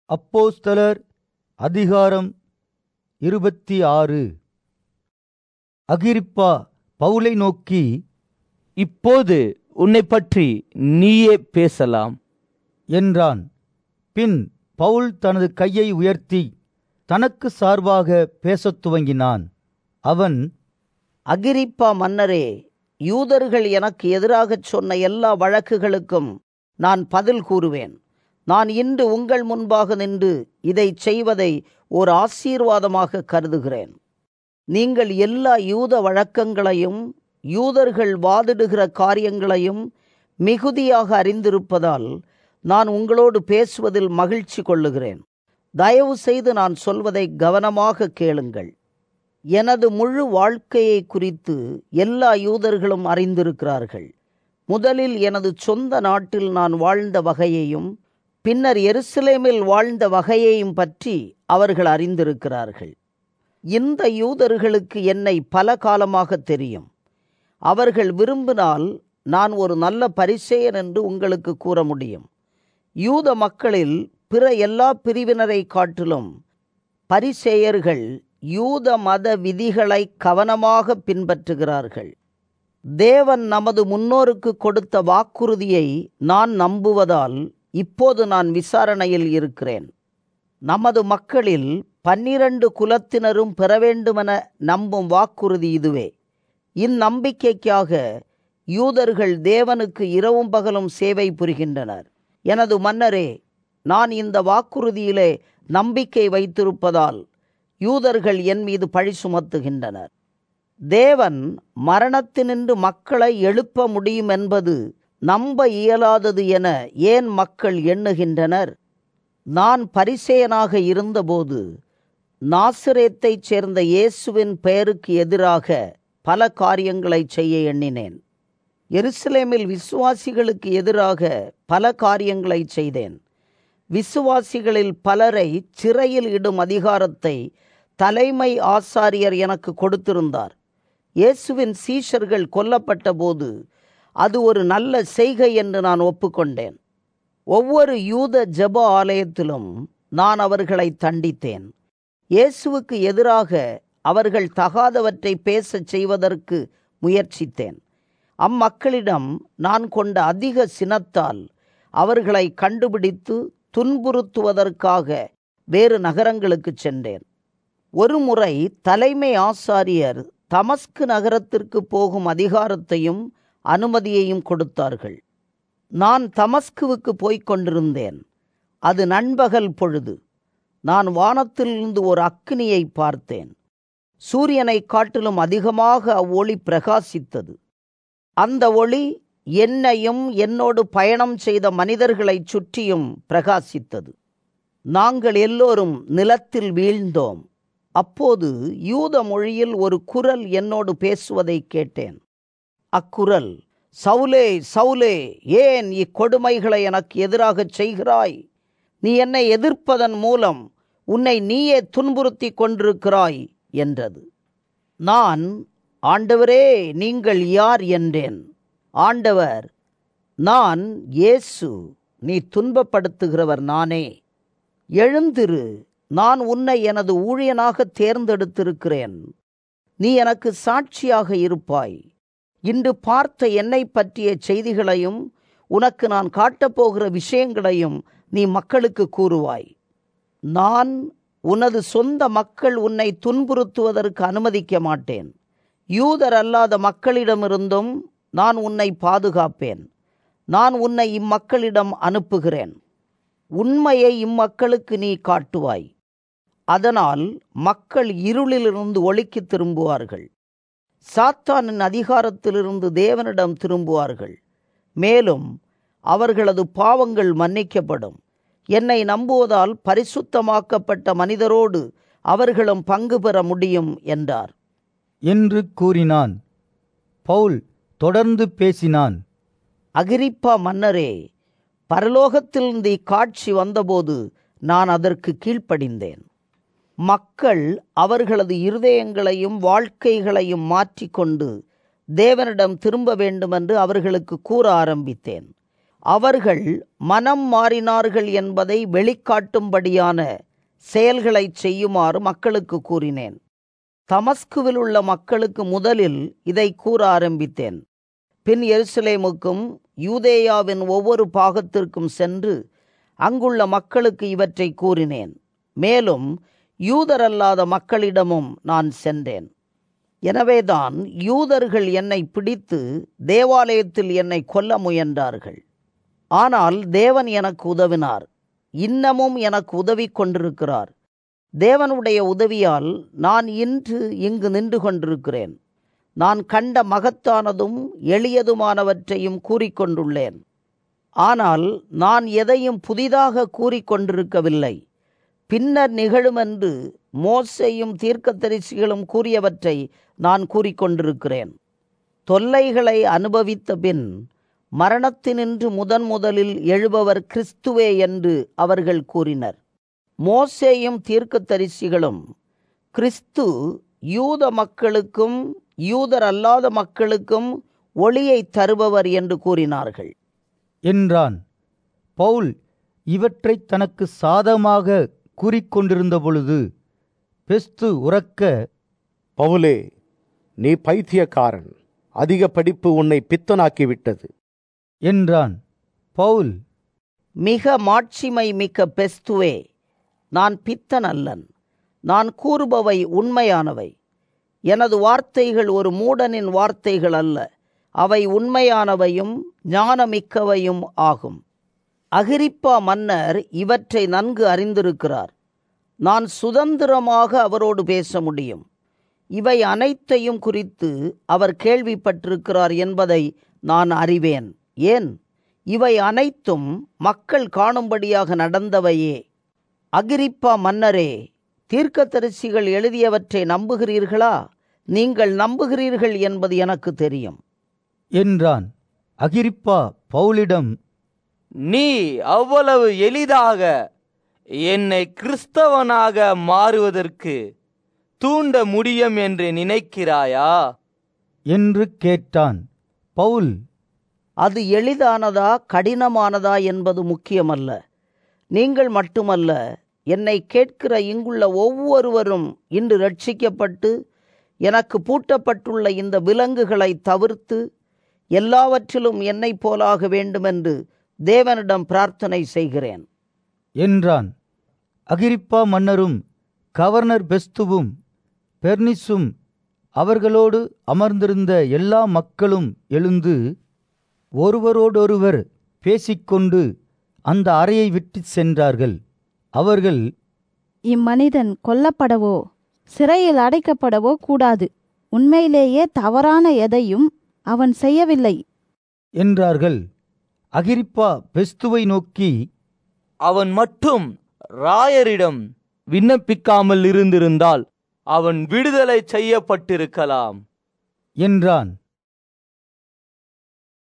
அப்போஸ்தலர் அதிகாரம் இருபத்தி ஆறு அகிரிப்பா பவுலை நோக்கி இப்போது உன்னை பற்றி நீயே பேசலாம் என்றான் பின் பவுல் தனது கையை உயர்த்தி தனக்கு சார்பாக பேசத் துவங்கினான் அவன் அகிரிப்பா மன்னரே யூதர்கள் எனக்கு எதிராகச் சொன்ன எல்லா வழக்குகளுக்கும் நான் பதில் கூறுவேன் நான் இன்று உங்கள் முன்பாக நின்று இதை செய்வதை ஒரு ஆசீர்வாதமாக கருதுகிறேன் நீங்கள் எல்லா யூத வழக்கங்களையும் யூதர்கள் வாதிடுகிற காரியங்களையும் மிகுதியாக அறிந்திருப்பதால் நான் உங்களோடு பேசுவதில் மகிழ்ச்சி கொள்ளுகிறேன் தயவு செய்து நான் சொல்வதை கவனமாக கேளுங்கள் எனது முழு வாழ்க்கையை குறித்து எல்லா யூதர்களும் அறிந்திருக்கிறார்கள் முதலில் எனது சொந்த நாட்டில் நான் வாழ்ந்த வகையையும் பின்னர் எருசலேமில் வாழ்ந்த வகையையும் பற்றி அவர்கள் அறிந்திருக்கிறார்கள் இந்த யூதர்களுக்கு என்னை பல காலமாக தெரியும் அவர்கள் விரும்பினால் நான் ஒரு நல்ல பரிசேயன் என்று உங்களுக்கு கூற முடியும் யூத மக்களில் பிற எல்லா பிரிவினரை காட்டிலும் பரிசேயர்கள் யூத மத விதிகளை கவனமாக பின்பற்றுகிறார்கள் தேவன் நமது முன்னோருக்கு கொடுத்த வாக்குறுதியை நான் நம்புவதால் இப்போது நான் விசாரணையில் இருக்கிறேன் நமது மக்களில் பன்னிரண்டு குலத்தினரும் பெற வேண்டுமென நம்பும் வாக்குறுதி இதுவே இந்நம்பிக்கைக்காக யூதர்கள் தேவனுக்கு இரவும் பகலும் சேவை புரிகின்றனர் எனது மன்னரே நான் இந்த வாக்குறுதியிலே நம்பிக்கை வைத்திருப்பதால் யூதர்கள் என் மீது பழி சுமத்துகின்றனர் தேவன் மரணத்தினின்று மக்களை எழுப்ப முடியும் என்பது நம்ப இயலாதது என ஏன் மக்கள் எண்ணுகின்றனர் நான் பரிசேயனாக இருந்தபோது நாசிரேத்தைச் சேர்ந்த இயேசுவின் பெயருக்கு எதிராக பல காரியங்களை செய்ய எண்ணினேன் எருசலேமில் விசுவாசிகளுக்கு எதிராக பல காரியங்களை செய்தேன் விசுவாசிகளில் பலரை சிறையில் இடும் அதிகாரத்தை தலைமை ஆசாரியர் எனக்கு கொடுத்திருந்தார் இயேசுவின் சீஷர்கள் கொல்லப்பட்ட போது அது ஒரு நல்ல செய்கை என்று நான் ஒப்புக்கொண்டேன் ஒவ்வொரு யூத ஜெப ஆலயத்திலும் நான் அவர்களை தண்டித்தேன் இயேசுவுக்கு எதிராக அவர்கள் தகாதவற்றை பேசச் செய்வதற்கு முயற்சித்தேன் அம்மக்களிடம் நான் கொண்ட அதிக சினத்தால் அவர்களை கண்டுபிடித்து துன்புறுத்துவதற்காக வேறு நகரங்களுக்கு சென்றேன் ஒரு முறை தலைமை ஆசாரியர் தமஸ்கு நகரத்திற்கு போகும் அதிகாரத்தையும் அனுமதியையும் கொடுத்தார்கள் நான் தமஸ்குவுக்கு போய்க் கொண்டிருந்தேன் அது நண்பகல் பொழுது நான் வானத்திலிருந்து ஒரு அக்கினியை பார்த்தேன் சூரியனை காட்டிலும் அதிகமாக அவ்வொளி பிரகாசித்தது அந்த ஒளி என்னையும் என்னோடு பயணம் செய்த மனிதர்களைச் சுற்றியும் பிரகாசித்தது நாங்கள் எல்லோரும் நிலத்தில் வீழ்ந்தோம் அப்போது யூத மொழியில் ஒரு குரல் என்னோடு பேசுவதை கேட்டேன் அக்குரல் சவுலே சவுலே ஏன் இக்கொடுமைகளை எனக்கு எதிராகச் செய்கிறாய் நீ என்னை எதிர்ப்பதன் மூலம் உன்னை நீயே துன்புறுத்தி கொண்டிருக்கிறாய் என்றது நான் ஆண்டவரே நீங்கள் யார் என்றேன் ஆண்டவர் நான் இயேசு நீ துன்பப்படுத்துகிறவர் நானே எழுந்திரு நான் உன்னை எனது ஊழியனாக தேர்ந்தெடுத்திருக்கிறேன் நீ எனக்கு சாட்சியாக இருப்பாய் இன்று பார்த்த என்னை பற்றிய செய்திகளையும் உனக்கு நான் காட்டப்போகிற விஷயங்களையும் நீ மக்களுக்கு கூறுவாய் நான் உனது சொந்த மக்கள் உன்னை துன்புறுத்துவதற்கு அனுமதிக்க மாட்டேன் யூதர் அல்லாத மக்களிடமிருந்தும் நான் உன்னை பாதுகாப்பேன் நான் உன்னை இம்மக்களிடம் அனுப்புகிறேன் உண்மையை இம்மக்களுக்கு நீ காட்டுவாய் அதனால் மக்கள் இருளிலிருந்து ஒளிக்கு திரும்புவார்கள் சாத்தானின் அதிகாரத்திலிருந்து தேவனிடம் திரும்புவார்கள் மேலும் அவர்களது பாவங்கள் மன்னிக்கப்படும் என்னை நம்புவதால் பரிசுத்தமாக்கப்பட்ட மனிதரோடு அவர்களும் பங்கு பெற முடியும் என்றார் என்று கூறினான் பவுல் தொடர்ந்து பேசினான் அகிரிப்பா மன்னரே பரலோகத்திலிருந்து இக்காட்சி வந்தபோது நான் அதற்கு கீழ்ப்படிந்தேன் மக்கள் அவர்களது இருதயங்களையும் வாழ்க்கைகளையும் மாற்றிக்கொண்டு தேவனிடம் திரும்ப வேண்டுமென்று அவர்களுக்கு கூற ஆரம்பித்தேன் அவர்கள் மனம் மாறினார்கள் என்பதை வெளிக்காட்டும்படியான செயல்களை செய்யுமாறு மக்களுக்கு கூறினேன் தமஸ்குவில் உள்ள மக்களுக்கு முதலில் இதை கூற ஆரம்பித்தேன் பின் எருசலேமுக்கும் யூதேயாவின் ஒவ்வொரு பாகத்திற்கும் சென்று அங்குள்ள மக்களுக்கு இவற்றை கூறினேன் மேலும் யூதரல்லாத மக்களிடமும் நான் சென்றேன் எனவேதான் யூதர்கள் என்னை பிடித்து தேவாலயத்தில் என்னை கொல்ல முயன்றார்கள் ஆனால் தேவன் எனக்கு உதவினார் இன்னமும் எனக்கு உதவி கொண்டிருக்கிறார் தேவனுடைய உதவியால் நான் இன்று இங்கு நின்று கொண்டிருக்கிறேன் நான் கண்ட மகத்தானதும் எளியதுமானவற்றையும் கூறிக்கொண்டுள்ளேன் ஆனால் நான் எதையும் புதிதாக கூறிக்கொண்டிருக்கவில்லை பின்னர் நிகழுமென்று மோசையும் தீர்க்கதரிசிகளும் கூறியவற்றை நான் கூறிக்கொண்டிருக்கிறேன் தொல்லைகளை அனுபவித்த பின் மரணத்தினின்று முதன் முதலில் எழுபவர் கிறிஸ்துவே என்று அவர்கள் கூறினர் மோசேயும் தீர்க்கதரிசிகளும் கிறிஸ்து யூத மக்களுக்கும் யூதர் அல்லாத மக்களுக்கும் ஒளியை தருபவர் என்று கூறினார்கள் என்றான் பவுல் இவற்றை தனக்கு சாதமாக கூறிக்கொண்டிருந்த பொழுது பெஸ்து உறக்க பவுலே நீ பைத்தியக்காரன் அதிக படிப்பு உன்னை பித்தனாக்கிவிட்டது என்றான் பவுல் மிக மாட்சிமை மிக்க பெஸ்துவே நான் பித்தன் அல்லன் நான் கூறுபவை உண்மையானவை எனது வார்த்தைகள் ஒரு மூடனின் வார்த்தைகள் அல்ல அவை உண்மையானவையும் ஞானமிக்கவையும் ஆகும் அகிரிப்பா மன்னர் இவற்றை நன்கு அறிந்திருக்கிறார் நான் சுதந்திரமாக அவரோடு பேச முடியும் இவை அனைத்தையும் குறித்து அவர் கேள்விப்பட்டிருக்கிறார் என்பதை நான் அறிவேன் ஏன் இவை அனைத்தும் மக்கள் காணும்படியாக நடந்தவையே அகிரிப்பா மன்னரே தீர்க்கதரிசிகள் எழுதியவற்றை நம்புகிறீர்களா நீங்கள் நம்புகிறீர்கள் என்பது எனக்கு தெரியும் என்றான் அகிரிப்பா பவுலிடம் நீ அவ்வளவு எளிதாக என்னை கிறிஸ்தவனாக மாறுவதற்கு தூண்ட முடியும் என்று நினைக்கிறாயா என்று கேட்டான் பவுல் அது எளிதானதா கடினமானதா என்பது முக்கியமல்ல நீங்கள் மட்டுமல்ல என்னை கேட்கிற இங்குள்ள ஒவ்வொருவரும் இன்று ரட்சிக்கப்பட்டு எனக்கு பூட்டப்பட்டுள்ள இந்த விலங்குகளை தவிர்த்து எல்லாவற்றிலும் என்னைப் போலாக வேண்டுமென்று தேவனிடம் பிரார்த்தனை செய்கிறேன் என்றான் அகிரிப்பா மன்னரும் கவர்னர் பெஸ்துவும் பெர்னிஸும் அவர்களோடு அமர்ந்திருந்த எல்லா மக்களும் எழுந்து ஒருவரோடொருவர் பேசிக்கொண்டு அந்த அறையை விட்டு சென்றார்கள் அவர்கள் இம்மனிதன் கொல்லப்படவோ சிறையில் அடைக்கப்படவோ கூடாது உண்மையிலேயே தவறான எதையும் அவன் செய்யவில்லை என்றார்கள் அகிரிப்பா பெஸ்துவை நோக்கி அவன் மட்டும் ராயரிடம் விண்ணப்பிக்காமல் இருந்திருந்தால் அவன் விடுதலை செய்யப்பட்டிருக்கலாம் என்றான்